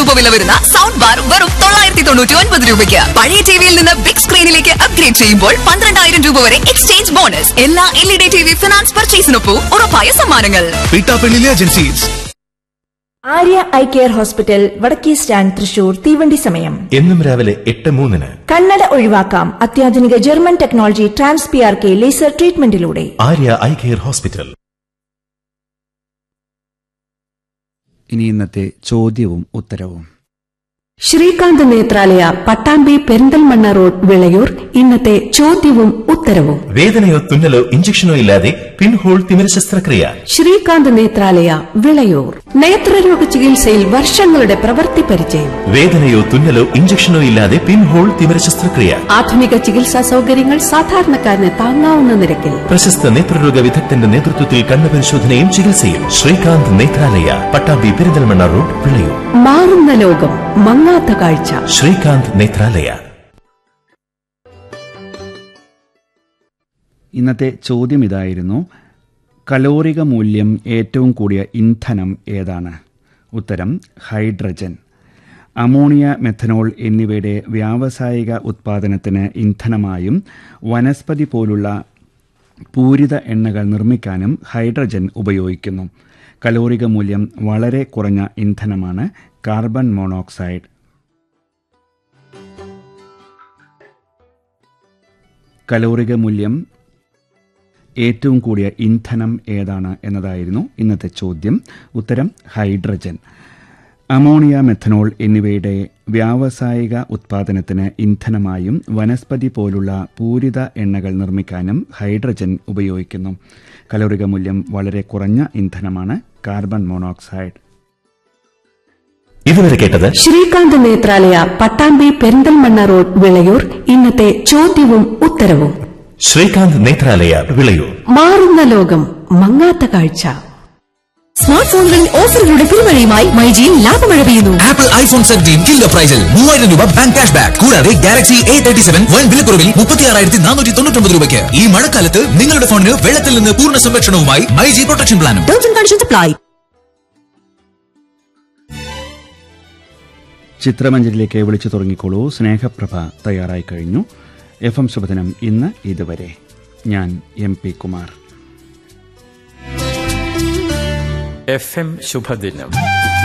രൂപ വില വരുന്ന സൗണ്ട് ബാർ വെറും തൊള്ളായിരത്തി തൊണ്ണൂറ്റി ഒൻപത് രൂപയ്ക്ക് പഴയ ടിവിയിൽ നിന്ന് ബിഗ് സ്ക്രീനിലേക്ക് അപ്ഗ്രേഡ് ചെയ്യുമ്പോൾ പന്ത്രണ്ടായിരം രൂപ വരെ എക്സ്ചേഞ്ച് ബോണസ് എല്ലാ L E D T V finance പർച്ചേസിനൊപ്പം ഉറപ്പായ സമ്മാനങ്ങൾ പീട്ടാപ്പള്ളിയിലെ agencies Arya eye care hospital വടക്കേ സ്റ്റാൻഡ് തൃശൂർ തീവണ്ടി സമയം എന്നും രാവിലെ എട്ട് മൂന്നിന് കണ്ണട ഒഴിവാക്കാം അത്യാധുനിക German technology trans P R K laser ട്രീറ്റ്മെന്റിലൂടെ ആര്യ ഐ കെയർ ഹോസ്പിറ്റൽ ഇനി ഇന്നത്തെ ചോദ്യവും ഉത്തരവും ശ്രീകാന്ത് നേത്രാലയ പട്ടാമ്പി പെരിന്തൽമണ്ണ റോഡ് വിളയൂർ ഇന്നത്തെ ചോദ്യവും ഉത്തരവും വേദനയോ തുന്നലോ ഇഞ്ചക്ഷനോ ഇല്ലാതെ പിൻഹോൾ തിമിര ശസ്ത്രക്രിയ ശ്രീകാന്ത് നേത്രാലയ വിളയൂർ നേത്രരോഗ ചികിത്സയിൽ വർഷങ്ങളുടെ പ്രവൃത്തി പരിചയം വേദനയോ തുന്നലോ ഇഞ്ചക്ഷനോ ഇല്ലാതെ പിൻഹോൾ തിമിര ശസ്ത്രക്രിയ ആധുനിക ചികിത്സാ സൗകര്യങ്ങൾ സാധാരണക്കാരന് താങ്ങാവുന്ന നിരക്കിൽ പ്രശസ്ത നേത്രരോഗ വിദഗ്ധന്റെ നേതൃത്വത്തിൽ കണ്ണ് പരിശോധനയും ചികിത്സയും ശ്രീകാന്ത് നേത്രാലയ പട്ടാമ്പി പെരിന്തൽമണ്ണ റോഡ് വിളയൂർ മാറുന്ന ലോകം മങ്ങാത്ത കാഴ്ച ശ്രീകാന്ത് നേത്രാലയ ഇന്നത്തെ ചോദ്യം ഇതായിരുന്നു കലോറിക മൂല്യം ഏറ്റവും കൂടിയ ഇന്ധനം ഏതാണ് ഉത്തരം ഹൈഡ്രജൻ അമോണിയ മെഥനോൾ എന്നിവയുടെ വ്യാവസായിക ഉത്പാദനത്തിന് ഇന്ധനമായും വനസ്പതി പോലുള്ള പൂരിത എണ്ണകൾ നിർമ്മിക്കാനും ഹൈഡ്രജൻ ഉപയോഗിക്കുന്നു കലോറിക മൂല്യം വളരെ കുറഞ്ഞ ഇന്ധനമാണ് കാർബൺ മോണോക്സൈഡ് കലോറിക മൂല്യം ഏറ്റവും കൂടിയ ഇന്ധനം ഏതാണ് എന്നതായിരുന്നു ഇന്നത്തെ ചോദ്യം ഉത്തരം ഹൈഡ്രജൻ അമോണിയ മെഥനോൾ എന്നിവയുടെ വ്യാവസായിക ഉത്പാദനത്തിന് ഇന്ധനമായും വനസ്പതി പോലുള്ള പൂരിത എണ്ണകൾ നിർമ്മിക്കാനും ഹൈഡ്രജൻ ഉപയോഗിക്കുന്നു കലോറിക മൂല്യം വളരെ കുറഞ്ഞ ഇന്ധനമാണ് കാർബൺ മോണോക്സൈഡ് ഇതുവരെ കേട്ടത് ശ്രീകാന്ത് നേത്രാലയ പട്ടാമ്പി പെരിന്തൽമണ്ണ റോഡ് വിളയൂർ ഇന്നത്തെ ചോദ്യവും ഉത്തരവും ശ്രീകാന്ത് നേത്രാലയ വിളയൂർ മാറുന്ന ലോകം മങ്ങാത്ത കാഴ്ച സ്മാർട്ട് ഫോണുകളിൽ ഓഫറുകളുടെ പെരുമഴയുമായി മൈജിയിൽ ലാഭമഴ പെയ്യുന്നു ആപ്പിൾ ഐഫോൺ സെവൻറ്റീൻ കില്ലോ പ്രൈസിൽ മൂവായിരം രൂപ ബാങ്ക് ക്യാഷ് ബാക്ക് കൂടാതെ ഗാലക്സി എ തേർട്ടി സെവൻ വൻ വിലക്കുറവിൽ മുപ്പത്തി ആറായിരത്തി നാനൂറ്റി തൊണ്ണൂറ്റൊമ്പത് രൂപയ്ക്ക് ഈ മഴക്കാലത്ത് നിങ്ങളുടെ ഫോണിന് വെള്ളത്തിൽ നിന്ന് പൂർണ്ണ സംരക്ഷണവുമായി മൈജി പ്രൊട്ടക്ഷൻ പ്ലാനും Terms and conditions apply. ചിത്രമഞ്ചലിലേക്ക് വിളിച്ചു തുടങ്ങിക്കോളൂ സ്നേഹപ്രഭ തയ്യാറായി കഴിഞ്ഞു എഫ് എം ശുഭദിനം ഇന്ന് ഇതുവരെ ഞാൻ M P Kumar F M ശുഭദിനം